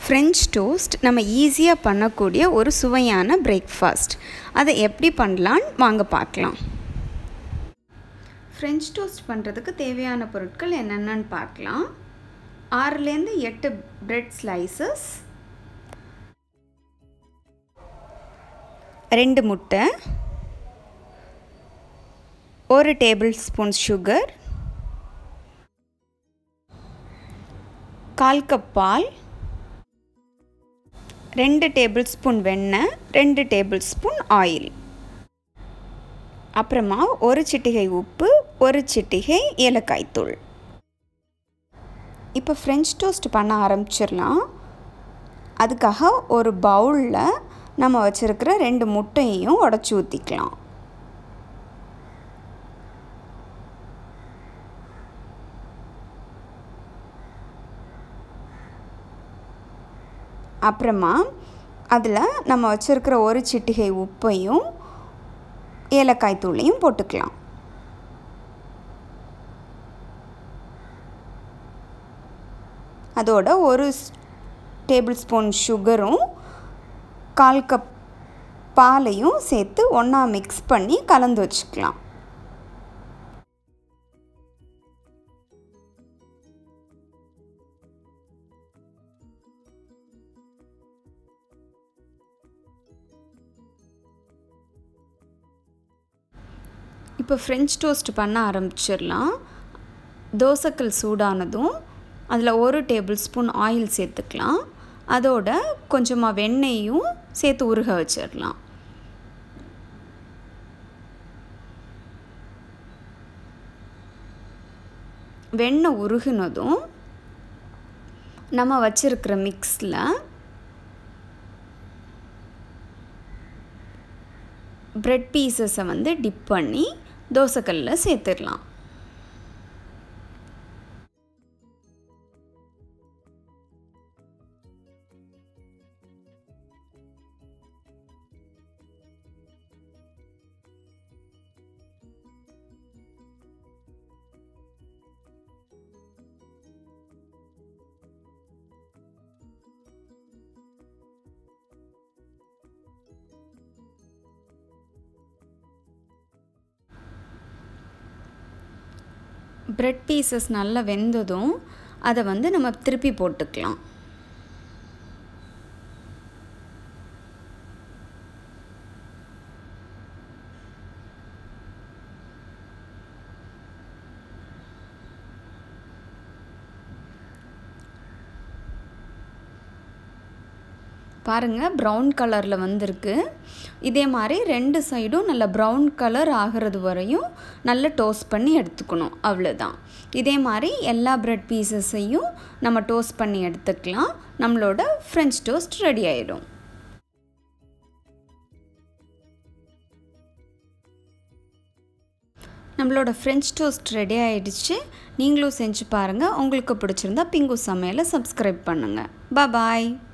French toast நம்ம ஈஸியாக பண்ணக்கூடிய ஒரு சுவையான பிரேக்ஃபாஸ்ட் அதை எப்படி பண்ணலான்னு வாங்க பார்க்கலாம் ஃப்ரெஞ்ச் டோஸ்ட் பண்ணுறதுக்கு தேவையான பொருட்கள் என்னென்னு பார்க்கலாம் ஆறுலேருந்து எட்டு பிரெட் ஸ்லைசஸ் ரெண்டு முட்டை ஒரு டேபிள் ஸ்பூன் சுகர் கால் கப் பால் ரெண்டு டேபிள் ஸ்பூன் வெண்ணெய் ரெண்டு டேபிள் ஸ்பூன் ஆயில் அப்புறமா ஒரு சிட்டிகை உப்பு ஒரு சிட்டிகை ஏலக்காய் தூள் இப்போ ஃப்ரெஞ்ச் டோஸ்ட் பண்ண ஆரம்பிச்சிடலாம் அதுக்காக ஒரு பவுலில் நம்ம வச்சுருக்கிற ரெண்டு முட்டையையும் உடச்சி ஊற்றிக்கலாம் அப்புறமா அதில் நம்ம வச்சுருக்கிற ஒரு சிட்டிகை உப்பையும் ஏலக்காய் தூளையும் போட்டுக்கலாம் அதோட ஒரு டேபிள் ஸ்பூன் சுகரும் கால் கப் பாலையும் சேர்த்து ஒன்றா மிக்ஸ் பண்ணி கலந்து வச்சுக்கலாம் இப்போ ஃப்ரெஞ்ச் டோஸ்ட் பண்ண ஆரம்பிச்சிடலாம் தோசைக்கல் சூடானதும் அதில் ஒரு டேபிள் ஸ்பூன் ஆயில் சேர்த்துக்கலாம் அதோட கொஞ்சமாக வெண்ணெயும் சேர்த்து உருக வச்சிடலாம் வெண்ணெய் உருகுனதும் நம்ம வச்சுருக்கிற மிக்ஸில் ப்ரெட் பீசஸை வந்து டிப் பண்ணி தோசைக்கல்லில் சேர்த்துடலாம் ப்ரெட் பீசஸ் நல்லா வெந்ததும் அதை வந்து நம்ம திருப்பி போட்டுக்கலாம் பாருங்கள் ப்ரௌன் கலரில் வந்திருக்கு இதே மாதிரி ரெண்டு சைடும் நல்ல ப்ரௌன் கலர் ஆகிறது வரையும் நல்லா டோஸ்ட் பண்ணி எடுத்துக்கணும் அவ்வளோதான் இதே மாதிரி எல்லா ப்ரெட் பீசஸையும் நம்ம டோஸ்ட் பண்ணி எடுத்துக்கலாம் நம்மளோட ஃப்ரெஞ்ச் டோஸ்ட் ரெடி ஆயிடும் நம்மளோட ஃப்ரெஞ்ச் டோஸ்ட் ரெடி ஆகிடுச்சு நீங்களும் செஞ்சு பாருங்கள் உங்களுக்கு பிடிச்சிருந்தா பிங்கு சமையலை சப்ஸ்கிரைப் பண்ணுங்கள் பாய்